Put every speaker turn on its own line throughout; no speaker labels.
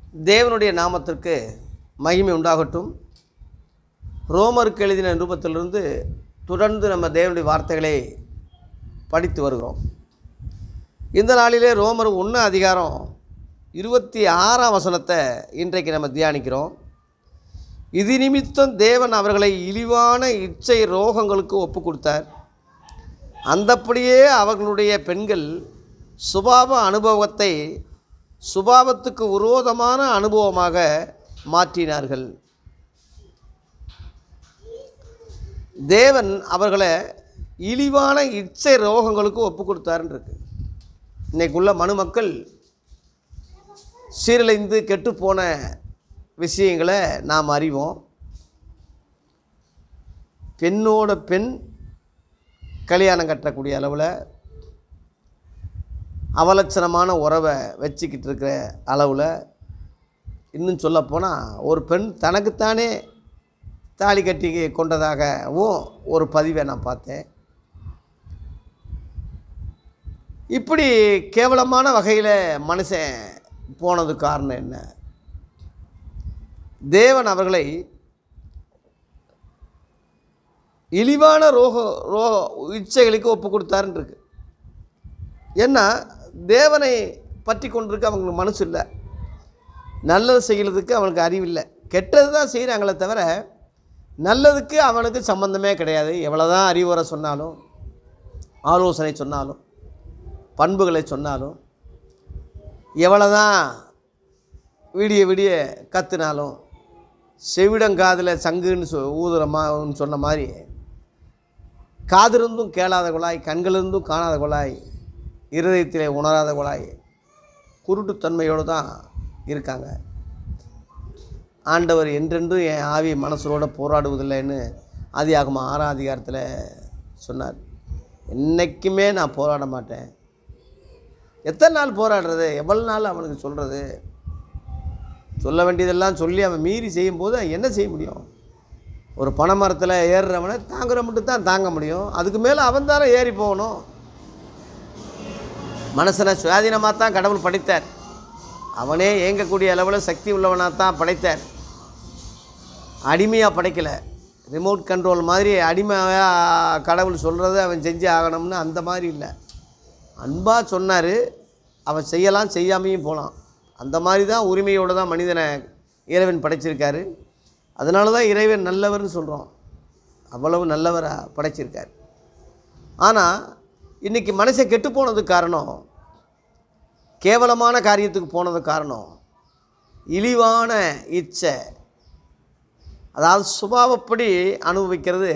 தேவனுடைய நாமத்திற்கு மகிமை உண்டாகட்டும் ரோமருக்கு எழுதின நிருபத்திலிருந்து தொடர்ந்து நம்ம தேவனுடைய வார்த்தைகளை படித்து வருகிறோம் இந்த நாளிலே ரோமர் ஒன்று அதிகாரம் இருபத்தி ஆறாம் வசனத்தை இன்றைக்கு நம்ம தியானிக்கிறோம் இது நிமித்தம் தேவன் அவர்களை இழிவான இச்சை ரோகங்களுக்கு ஒப்பு கொடுத்தார் அந்தப்படியே அவர்களுடைய பெண்கள் சுபாவ அனுபவத்தை சுபாவத்துக்கு விரோதமான அனுபவமாக மாற்றினார்கள் தேவன் அவர்களை இழிவான இச்சை ரோகங்களுக்கு ஒப்பு கொடுத்தாருன்னு இருக்கு இன்னைக்குள்ள மனுமக்கள் சீரழிந்து கெட்டுப்போன விஷயங்களை நாம் அறிவோம் பெண்ணோட பெண் கல்யாணம் கட்டக்கூடிய அளவில் அவலட்சணமான உறவை வச்சுக்கிட்டு இருக்கிற அளவில் இன்னும் சொல்லப்போனால் ஒரு பெண் தனக்குத்தானே தாலி கட்டி கொண்டதாகவும் ஒரு பதிவை நான் பார்த்தேன் இப்படி கேவலமான வகையில் மனுஷன் போனது காரணம் என்ன தேவன் அவர்களை இழிவான ரோக ரோ இச்சைகளுக்கு ஒப்பு கொடுத்தாருன்னு இருக்கு ஏன்னா தேவனை பற்றி கொண்டிருக்க அவங்களுக்கு மனசு இல்லை நல்லது செய்கிறதுக்கு அவனுக்கு அறிவில்லை கெட்டது தான் செய்கிறாங்களே தவிர நல்லதுக்கு அவனுக்கு சம்பந்தமே கிடையாது எவ்வளோதான் அறிவுரை சொன்னாலும் ஆலோசனை சொன்னாலும் பண்புகளை சொன்னாலும் எவ்வளோதான் விடிய விடிய கத்துனாலும் செவிடங்காதில் சங்குன்னு சொ ஊதுறமான்னு சொன்ன மாதிரி காதிருந்தும் கேளாத குழாய் கண்களிருந்தும் காணாத குழாய் இருதயத்திலே உணராத குழாய் குருட்டுத்தன்மையோடு தான் இருக்காங்க ஆண்டவர் என்றென்றும் என் ஆவி மனசோட போராடுவதில்லைன்னு ஆதியாகம ஆறாம் அதிகாரத்தில் சொன்னார் என்றைக்குமே நான் போராட மாட்டேன் எத்தனை நாள் போராடுறது எவ்வளோ நாள் அவனுக்கு சொல்கிறது சொல்ல வேண்டியதெல்லாம் சொல்லி அவன் மீறி செய்யும்போது அவன் என்ன செய்ய முடியும் ஒரு பனைமரத்தில் ஏறுறவனை தாங்குற மட்டும் தான் தாங்க முடியும் அதுக்கு மேலே அவன் தானே ஏறி போகணும் மனசனை சுயாதீனமாக தான் கடவுள் படைத்தார் அவனே இயங்கக்கூடிய அளவில் சக்தி உள்ளவனாக தான் படைத்தார் அடிமையாக படைக்கலை ரிமோட் கண்ட்ரோல் மாதிரி அடிமையாக கடவுள் சொல்கிறத அவன் செஞ்சு ஆகணும்னு அந்த மாதிரி இல்லை அன்பாக சொன்னார் அவன் செய்யலாம் செய்யாமையும் போகலாம் அந்த மாதிரி தான் உரிமையோடு தான் மனிதனை இறைவன் படைச்சிருக்காரு அதனால தான் இறைவன் நல்லவர்னு சொல்கிறோம் அவ்வளவு நல்லவராக படைச்சிருக்கார் ஆனால் இன்றைக்கி மனுஷன் கெட்டு போனதுக்கு காரணம் கேவலமான காரியத்துக்கு போனதுக்கு காரணம் இழிவான இச்சை அதாவது சுபாவப்படி அனுபவிக்கிறது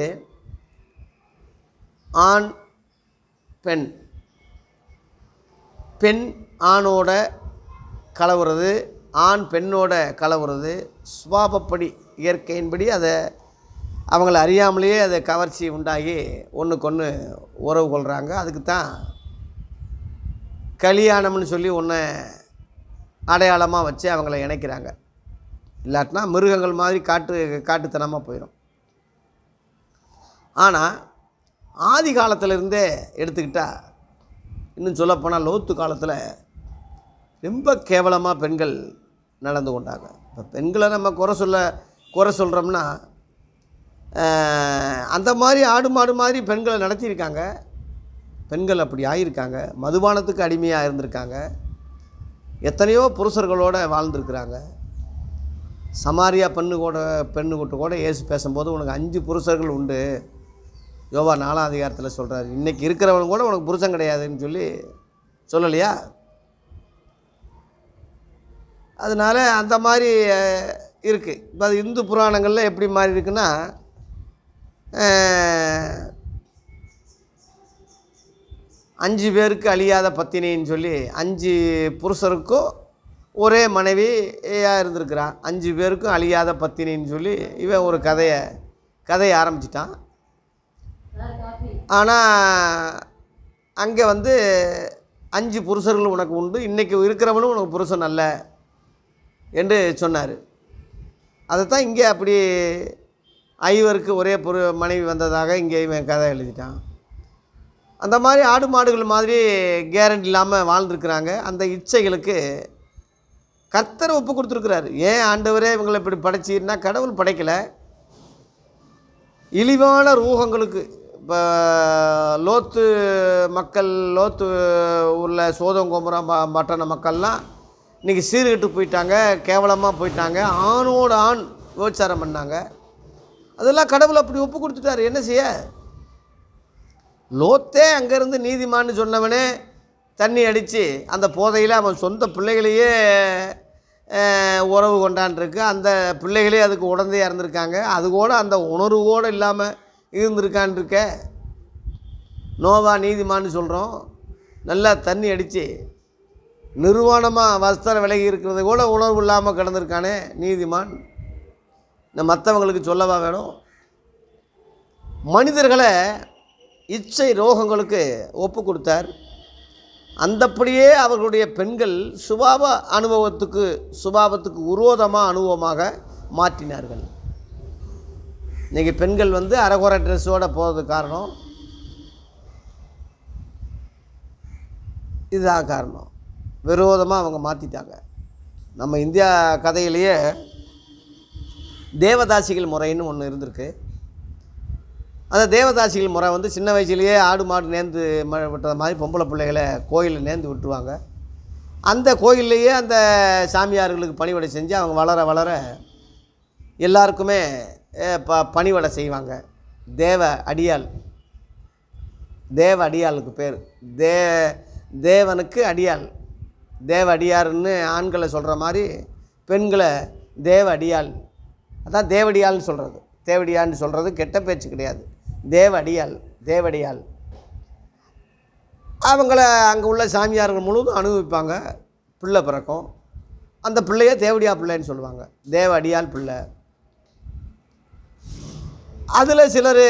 ஆண் பெண் பெண் ஆணோட கலவுறது ஆண் பெண்ணோட கலவுறது சுபாவப்படி இயற்கையின்படி அதை அவங்கள அறியாமலேயே அதை கவர்ச்சி உண்டாகி ஒன்றுக்கு ஒன்று உறவு கொள்கிறாங்க அதுக்கு தான் கல்யாணம்னு சொல்லி ஒன்று அடையாளமாக வச்சு அவங்கள இணைக்கிறாங்க இல்லாட்டினா மிருகங்கள் மாதிரி காட்டு காட்டுத்தனமாக போயிடும் ஆனால் ஆதி காலத்திலிருந்தே எடுத்துக்கிட்டால் இன்னும் சொல்லப்போனால் லோத்து காலத்தில் ரொம்ப கேவலமாக பெண்கள் நடந்து கொண்டாங்க இப்போ பெண்களை நம்ம குறை சொல்ல குறை சொல்கிறோம்னா அந்த மாதிரி ஆடு மாடு மாதிரி பெண்களை நடத்தியிருக்காங்க பெண்கள் அப்படி ஆகியிருக்காங்க மதுபானத்துக்கு அடிமையாக இருந்திருக்காங்க எத்தனையோ புருஷர்களோடு வாழ்ந்துருக்குறாங்க சமாரியா பெண்ணு கூட பெண்ணு கூட்ட கூட ஏசு பேசும்போது உனக்கு அஞ்சு புருஷர்கள் உண்டு யோவா நாலாம் அதிகாரத்தில் சொல்கிறாரு இன்றைக்கி இருக்கிறவன் கூட உனக்கு புருஷன் கிடையாதுன்னு சொல்லி சொல்லலையா அதனால் அந்த மாதிரி இருக்குது இப்போ அது இந்து புராணங்களில் எப்படி மாறி இருக்குன்னா அஞ்சு பேருக்கு அழியாத பத்தினின்னு சொல்லி அஞ்சு புருஷருக்கும் ஒரே மனைவியாக இருந்திருக்கிறான் அஞ்சு பேருக்கும் அழியாத பத்தினின்னு சொல்லி இவன் ஒரு கதையை கதையை ஆரம்பிச்சிட்டான் ஆனால் அங்கே வந்து அஞ்சு புருஷர்கள் உனக்கு உண்டு இன்றைக்கி இருக்கிறவனும் உனக்கு புருஷன் அல்ல என்று சொன்னார் அதைத்தான் இங்கே அப்படி ஐவருக்கு ஒரே பொரு மனைவி வந்ததாக இங்கே இவன் கதை எழுதிட்டான் அந்த மாதிரி ஆடு மாடுகள் மாதிரி கேரண்டி இல்லாமல் வாழ்ந்துருக்குறாங்க அந்த இச்சைகளுக்கு கர்த்தர் ஒப்பு கொடுத்துருக்குறாரு ஏன் ஆண்டவரே இவங்களை இப்படி படைச்சின்னா கடவுள் படைக்கலை இழிவான ரூகங்களுக்கு இப்போ லோத்து மக்கள் லோத்து ஊரில் சோதங்கோமுரம் பட்டண மக்கள்லாம் இன்றைக்கி சீர்கெட்டு போயிட்டாங்க கேவலமாக போயிட்டாங்க ஆணோடு ஆண் விபச்சாரம் பண்ணாங்க அதெல்லாம் கடவுள் அப்படி ஒப்பு கொடுத்துட்டாரு என்ன செய்ய லோத்தே அங்கேருந்து நீதிமான்னு சொன்னவனே தண்ணி அடித்து அந்த போதையில் அவன் சொந்த பிள்ளைகளையே அஹ், உறவு கொண்டான்ருக்கு அந்த பிள்ளைகளே அதுக்கு உடந்தையாக இருந்திருக்காங்க அது கூட அந்த உணர்வு கூட இல்லாமல் இருந்திருக்கான் இருக்க நோவா நீதிமான்னு சொல்கிறோம் நல்லா தண்ணி அடித்து நிர்வாணமாக வஸ்திரம் விலகி இருக்கிறது கூட உணர்வு இல்லாமல் கிடந்திருக்கானே நீதிமான் இந்த மற்றவங்களுக்கு சொல்லவா வேணும் மனிதர்களை இச்சை ரோகங்களுக்கு ஒப்பு கொடுத்தார் அந்தப்படியே அவர்களுடைய பெண்கள் சுபாவ அனுபவத்துக்கு சுபாவத்துக்கு உரோதமாக அனுபவமாக மாற்றினார்கள் இன்றைக்கி பெண்கள் வந்து அரைகுறை ட்ரெஸ்ஸோடு போகிறதுக்கு காரணம் இதுதான் காரணம் விரோதமாக அவங்க மாற்றிட்டாங்க நம்ம இந்தியா கதையிலேயே தேவதாசிகள் முறைன்னு ஒன்று இருந்திருக்கு அந்த தேவதாசிகள் முறை வந்து சின்ன வயசுலேயே ஆடு மாடு நேர்ந்து ம- விட்டுற மாதிரி பொம்பளை பிள்ளைகளை கோயிலில் நேர்ந்து விட்டுருவாங்க அந்த கோயில்லையே அந்த சாமியார்களுக்கு பணிவிடை செஞ்சு அவங்க வளர வளர எல்லாருக்குமே அஹ், ப பணிவிடை செய்வாங்க தேவ அடியாள் தேவ அடியாளுக்கு பேர் தே தேவனுக்கு அடியாள் தேவ அடியார்னு ஆண்களை சொல்கிற மாதிரி பெண்களை தேவ அடியாள் அதான் தேவடியாள்னு சொல்கிறது தேவடியான்னு சொல்கிறது கெட்ட பேச்சு கிடையாது தேவ அடியாள் தேவடியாள் அவங்கள அங்கே உள்ள சாமியார்கள் முழுவதும் அனுபவிப்பாங்க பிள்ளை பிறக்கும் அந்த பிள்ளைய தேவடியா பிள்ளைன்னு சொல்லுவாங்க தேவ அடியாள் பிள்ளை அதில் சிலர்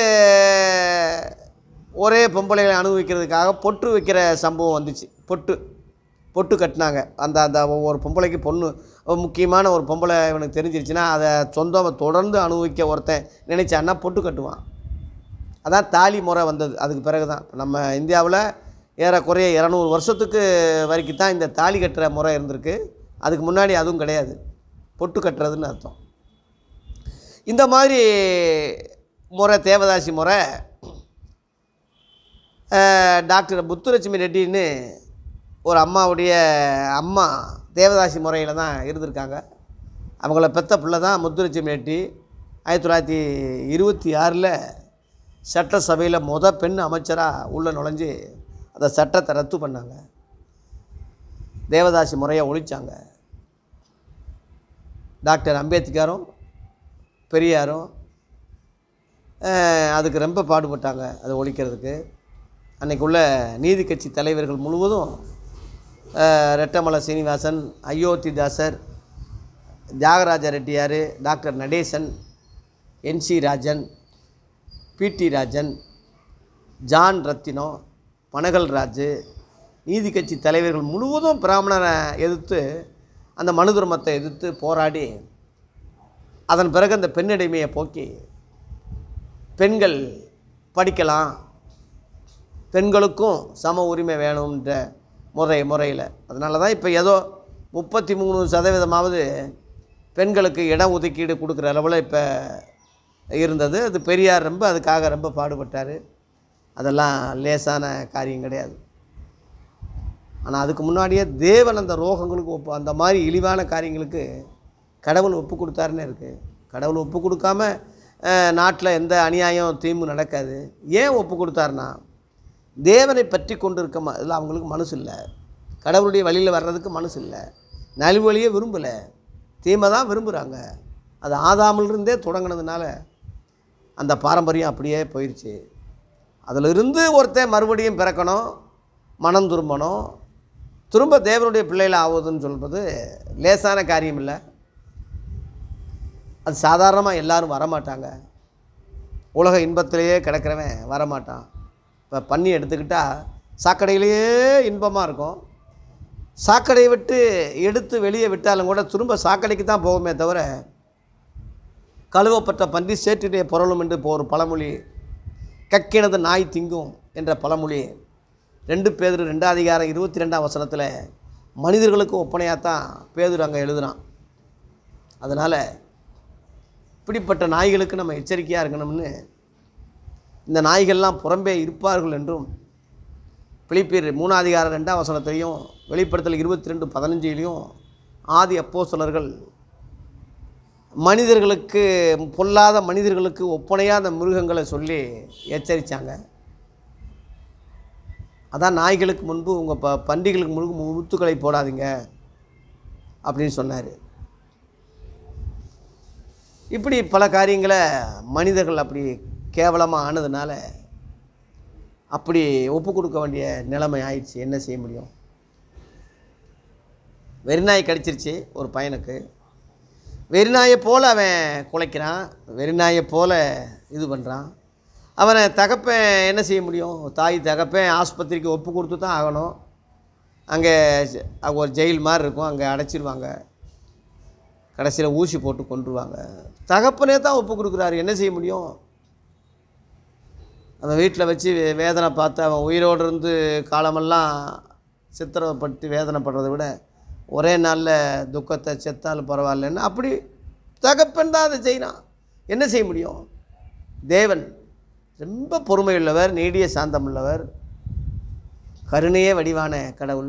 ஒரே பொம்பளைகளை அனுபவிக்கிறதுக்காக பொட்டு வைக்கிற சம்பவம் வந்துச்சு பொட்டு பொட்டு கட்டினாங்க அந்த அந்த ஒவ்வொரு பொம்பளைக்கு பொண்ணு ஒரு முக்கியமான ஒரு பொம்பளை இவனுக்கு தெரிஞ்சிருச்சுன்னா அதை சொந்தம் தொடர்ந்து அனுபவிக்க ஒருத்தன் நினைச்சான்னா பொட்டு கட்டுவான் அதான் தாலி முறை வந்தது அதுக்கு பிறகு தான் நம்ம இந்தியாவில் ஏறக்குறைய இரநூறு வருஷத்துக்கு வரைக்கும் தான் இந்த தாலி கட்டுற முறை இருந்திருக்கு அதுக்கு முன்னாடி அதுவும் கிடையாது பொட்டு கட்டுறதுன்னு அர்த்தம் இந்த மாதிரி முறை தேவதாசி முறை அஹ், டாக்டர் முத்துலட்சுமி ரெட்டின்னு ஒரு அம்மாவுடைய அம்மா தேவதாசி முறையில் தான் இருந்திருக்காங்க அவங்கள பெத்த பிள்ளை தான் முத்துலட்சுமி ரெட்டி ஆயிரத்தி தொள்ளாயிரத்தி இருபத்தி ஆறில் சட்டசபையில் முத பெண் அமைச்சராக உள்ளே நுழைஞ்சு அந்த சட்டத்தை ரத்து பண்ணாங்க தேவதாசி முறையை ஒழிச்சாங்க டாக்டர் அம்பேத்கரும் பெரியாரும் அஹ், அதுக்கு ரொம்ப பாடுபட்டாங்க அதை ஒழிக்கிறதுக்கு அன்னைக்கு உள்ள நீதி கட்சி தலைவர்கள் முழுவதும் அஹ், Rettamalai Srinivasan Ayothidasar Thyagaraja Rettiyar doctor Natesan N C Rajan P T Rajan John Rathinam Panagal Raju நீதி கட்சி தலைவர்கள் முழுவதும் பிராமணரை எதிர்த்து அந்த மனு தர்மத்தை எதிர்த்து போராடி அதன் பிறகு அந்த பெண்ணடிமையை போக்கி பெண்கள் படிக்கலாம் பெண்களுக்கும் சம உரிமை வேணுன்ற முறை முறையில் அதனால தான் இப்போ ஏதோ முப்பத்தி மூணு சதவீதமாவது பெண்களுக்கு இடம் ஒதுக்கீடு கொடுக்குற அளவில் இப்போ இருந்தது அது பெரியார் ரொம்ப அதுக்காக ரொம்ப பாடுபட்டார் அதெல்லாம் லேசான காரியம் கிடையாது ஆனால் அதுக்கு முன்னாடியே தேவன் அந்த ரோகங்களுக்கு ஒப்பு அந்த மாதிரி இழிவான காரியங்களுக்கு கடவுள் ஒப்பு கொடுத்தாருன்னு இருக்குது கடவுள் ஒப்பு கொடுக்காம நாட்டில் எந்த அநியாயம் தீம்பு நடக்காது ஏன் ஒப்பு கொடுத்தாருன்னா தேவனை பற்றி கொண்டு இருக்க ம இல்லை அவங்களுக்கு மனசு இல்லை கடவுளுடைய வழியில் வர்றதுக்கு மனசு இல்லை நல்வழியே விரும்பலை தீமை தான் விரும்புகிறாங்க அது ஆதாமிலிருந்தே தொடங்கினதுனால அந்த பாரம்பரியம் அப்படியே போயிடுச்சு அதிலிருந்து ஒருத்தன் மறுபடியும் பிறக்கணும் மனம் திரும்பணும் திரும்ப தேவனுடைய பிள்ளைகள் ஆகுதுன்னு சொல்வது லேசான காரியம் இல்லை அது சாதாரணமாக எல்லாரும் வரமாட்டாங்க உலக இன்பத்திலேயே கிடக்கிறவன் வரமாட்டான் இப்போ பண்ணி எடுத்துக்கிட்டால் சாக்கடையிலேயே இன்பமாக இருக்கும் சாக்கடையை விட்டு எடுத்து வெளியே விட்டாலும் கூட திரும்ப சாக்கடைக்கு தான் போகுமே தவிர கழுவப்பட்ட பன்றி சேற்றிலே புரளும் என்று இப்போ ஒரு பழமொழி கக்கினது நாய் திங்கும் என்ற பழமொழி ரெண்டு பேர் ரெண்டாம் அதிகாரம் இருபத்தி ரெண்டாம் வசனத்தில் மனிதர்களுக்கு ஒப்பனையாக தான் பேதுரு அங்கே எழுதுனான் அதனால் இப்படிப்பட்ட நாய்களுக்கு நம்ம எச்சரிக்கையாக இருக்கணும்னு இந்த நாய்கள்லாம் புறம்பே இருப்பார்கள் என்றும் பிலிப்பியர் மூணாதிகாரம் ரெண்டாம் வசனத்தையும் வெளிப்படுத்தல் இருபத்தி ரெண்டு பதினஞ்சிலையும் ஆதி அப்போஸ்தலர்கள் மனிதர்களுக்கு பொல்லாத மனிதர்களுக்கு ஒப்பனையாத மிருகங்களை சொல்லி எச்சரித்தாங்க அதான் நாய்களுக்கு முன்பு உங்கள் ப பண்டிகளுக்கு முன்பு முத்துக்களை போடாதீங்க அப்படின்னு சொன்னார் இப்படி பல காரியங்களை மனிதர்கள் அப்படி கேவலமாக ஆனதுனால அப்படி ஒப்பு கொடுக்க வேண்டிய நிலைமை ஆயிடுச்சு என்ன செய்ய முடியும் வெறிநாய் கடிச்சிருச்சு ஒரு பையனுக்கு வெறிநாயை போல் அவன் குலைக்கிறான் வெறிநாயை போல் இது பண்ணுறான் அவனை தகப்பன் என்ன செய்ய முடியும் தாய் தகப்பன் ஆஸ்பத்திரிக்கு ஒப்பு கொடுத்து தான் ஆகணும் அங்கே ச- அங்க ஒரு ஜெயில் மாதிரி இருக்கும் அங்கே அடைச்சிருவாங்க கடைசியில் ஊசி போட்டு கொண்டுருவாங்க தகப்பனே தான் ஒப்பு கொடுக்குறாரு என்ன செய்ய முடியும் அவன் வீட்டில் வச்சு வே- வேதனை பார்த்து அவன் உயிரோடு இருந்து காலமெல்லாம் சித்திரவப்பட்டு வேதனைப்படுறதை விட ஒரே நாளில் துக்கத்தை செத்தாலும் பரவாயில்லன்னு அப்படி தகப்பன் தான் அதை செய்யலாம் என்ன செய்ய முடியும் தேவன் ரொம்ப பொறுமையுள்ளவர் நீடிய சாந்தமுள்ளவர் கருணையே வடிவான கடவுள்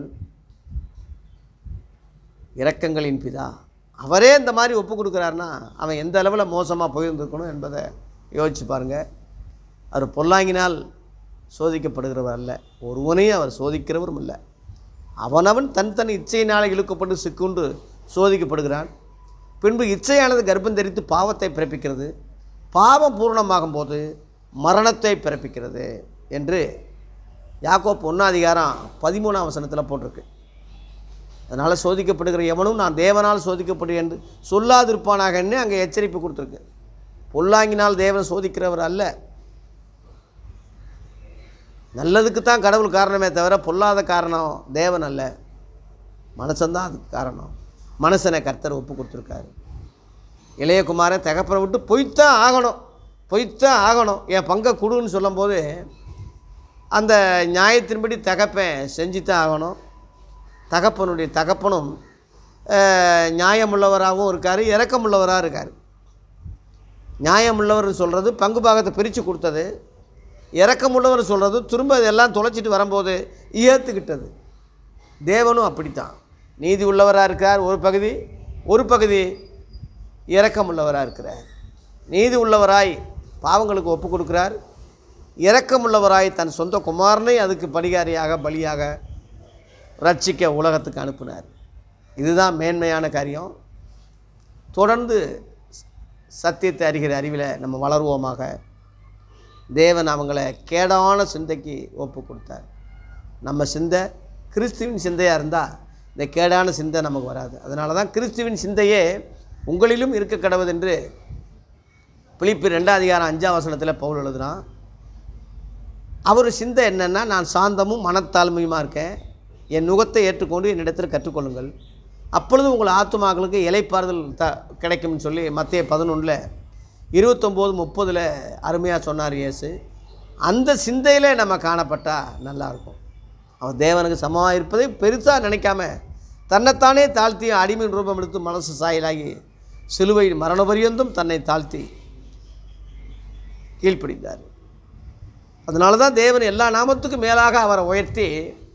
இரக்கங்களின் பிதா அவரே இந்த மாதிரி ஒப்பு கொடுக்குறாருன்னா அவன் எந்த அளவில் மோசமாக போயிருந்துருக்கணும் என்பதை யோசிச்சு பாருங்கள் அவர் பொல்லாங்கினால் சோதிக்கப்படுகிறவர் அல்ல ஒருவனையும் அவர் சோதிக்கிறவரும் இல்லை அவனவன் தன் தன் இச்சையினால் இழுக்கப்பட்டு சிக்குண்டு சோதிக்கப்படுகிறான் பின்பு இச்சையானது கர்ப்பம் தரித்து பாவத்தை பிறப்பிக்கிறது பாவம் பூரணமாகும் போது மரணத்தை பிறப்பிக்கிறது என்று யாக்கோப் ஒன்றாதிகாரம் பதிமூணாம் வசனத்தில் போட்டிருக்கு அதனால் சோதிக்கப்படுகிற எவனும் நான் தேவனால் சோதிக்கப்படுகிறேன் என்று சொல்லாதிருப்பானாகன்னு அங்கே எச்சரிப்பு கொடுத்துருக்கு பொல்லாங்கினால் தேவன் சோதிக்கிறவர் அல்ல நல்லதுக்கு தான் கடவுள் காரணமே தவிர பொல்லாத காரணம் தேவன் அல்ல மனுஷன்தான் அதுக்கு காரணம் மனுஷனை கர்த்தர் ஒப்பு கொடுத்துருக்காரு இளையகுமாரன் தகப்பனை விட்டு பொய்த்தான் ஆகணும் பொய்த்தான் ஆகணும் என் பங்கை கொடுன்னு சொல்லும்போது அந்த நியாயத்தின்படி தகப்பன் செஞ்சு தான் ஆகணும் தகப்பனுடைய தகப்பனும் அஹ், நியாயமுள்ளவராகவும் இருக்கார் இரக்கமுள்ளவராக இருக்கார் நியாயமுள்ளவர் சொல்கிறது பங்கு பாகத்தை பிரித்து கொடுத்தது இரக்கமுள்ளவர் சொல்கிறது திரும்ப இதெல்லாம் தொலைச்சிட்டு வரும்போது ஏற்றுக்கிட்டது தேவனும் அப்படித்தான் நீதி உள்ளவராக இருக்கார் ஒரு பகுதி ஒரு பகுதி இரக்கமுள்ளவராக இருக்கிறார் நீதி உள்ளவராய் பாவங்களுக்கு ஒப்பு கொடுக்கிறார் இரக்கமுள்ளவராய் தன் சொந்த குமாரனை அதுக்கு பலிகாரியாக பலியாக ரட்சிக்க உலகத்துக்கு அனுப்பினார் இதுதான் மேன்மையான காரியம் தொடர்ந்து சத்தியத்தை அறிகிற அறிவில் நம்ம வளருவோமாக தேவன் அவங்கள கேடான சிந்தைக்கு ஒப்பு கொடுத்தார் நம்ம சிந்தை கிறிஸ்துவின் சிந்தையாக இருந்தால் இந்த கேடான சிந்தை நமக்கு வராது அதனால தான் கிறிஸ்துவின் சிந்தையே உங்களிலும் இருக்க கடவுது என்று பிலிப்பு ரெண்டாம் அதிகாரம் அஞ்சாம் வசனத்தில் பவுல் எழுதுறான் அவர் சிந்தை என்னென்னா நான் சாந்தமும் மனத்தாழ்மையுமா இருக்கேன் என் நுகத்தை ஏற்றுக்கொண்டு என்னிடத்தில் கற்றுக்கொள்ளுங்கள் அப்பொழுது உங்கள் ஆத்துமாக்களுக்கு இலைப்பாறுதல் த கிடைக்கும்னு சொல்லி மத்திய பதினொன்றில் இருபத்தொம்போது முப்பதில் அருமையாக சொன்னார் இயேசு அந்த சிந்தையிலே நம்ம காணப்பட்டால் நல்லாயிருக்கும் அவன் தேவனுக்கு சமமாக இருப்பதை பெருசாக நினைக்காம தன்னைத்தானே தாழ்த்தி அடிமையின் ரூபம் எடுத்து மனசு சாயலாகி சிலுவை மரணபரியந்தும் தன்னை தாழ்த்தி கீழ்ப்படிந்தார் அதனால தான் தேவன் எல்லா நாமத்துக்கும் மேலாக அவரை உயர்த்தி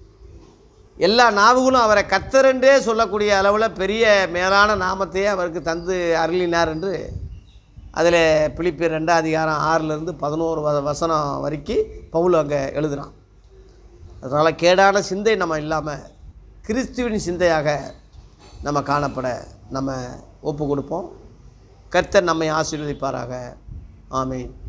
எல்லா நாவுகளும் அவரை கத்தரென்றே சொல்லக்கூடிய அளவில் பெரிய மேலான நாமத்தையே அவருக்கு தந்து அருளினார் என்று அதில் பிலிப்பியர் ரெண்டாம் அதிகாரம் ஆறிலிருந்து பதினோரு வ வசனம் வரைக்கும் பவுல் அங்கே எழுதுறான் அதனால் கேடான சிந்தை நம்ம இல்லாமல் கிறிஸ்துவின் சிந்தையாக நம்ம காணப்பட நம்ம ஒப்பு கொடுப்போம் கர்த்தர் நம்மை ஆசீர்வதிப்பாராக ஆமென்